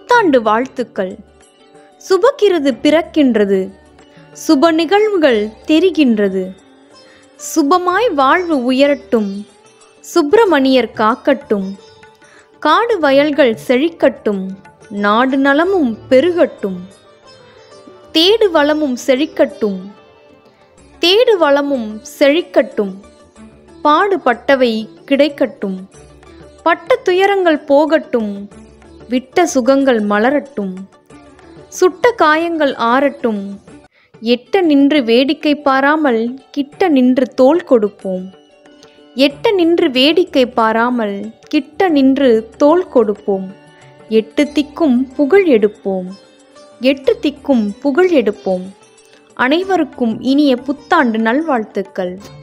புத்தாண்டு வாழ்த்துக்கள் சுபக்கிருது பிறக்கின்றது சுப நிகழ்வுகள் தெரிகின்றது சுபமாய் வாழ்வு உயரட்டும் சுப்பிரமணியர் காக்கட்டும் காடு வயல்கள் செழிக்கட்டும் நாடு நலமும் பெருகட்டும் தேடு வளமும் செழிக்கட்டும் தேடு வளமும் செழிக்கட்டும் பாடுபட்டவை கிடைக்கட்டும் பட்ட துயரங்கள் போகட்டும் விட்ட சுகங்கள் மலரட்டும் சுட்ட காயங்கள் ஆறட்டும் எட்ட நின்று வேடிக்கை பாராமல் கிட்ட நின்று தோள் கொடுப்போம் எட்ட நின்று வேடிக்கை பாராமல் கிட்ட நின்று தோள் கொடுப்போம் எட்டு திக்கும் புகழ் எடுப்போம் எட்டு திக்கும் புகழ் எடுப்போம் அனைவருக்கும் இனிய புத்தாண்டு நல்வாழ்த்துக்கள்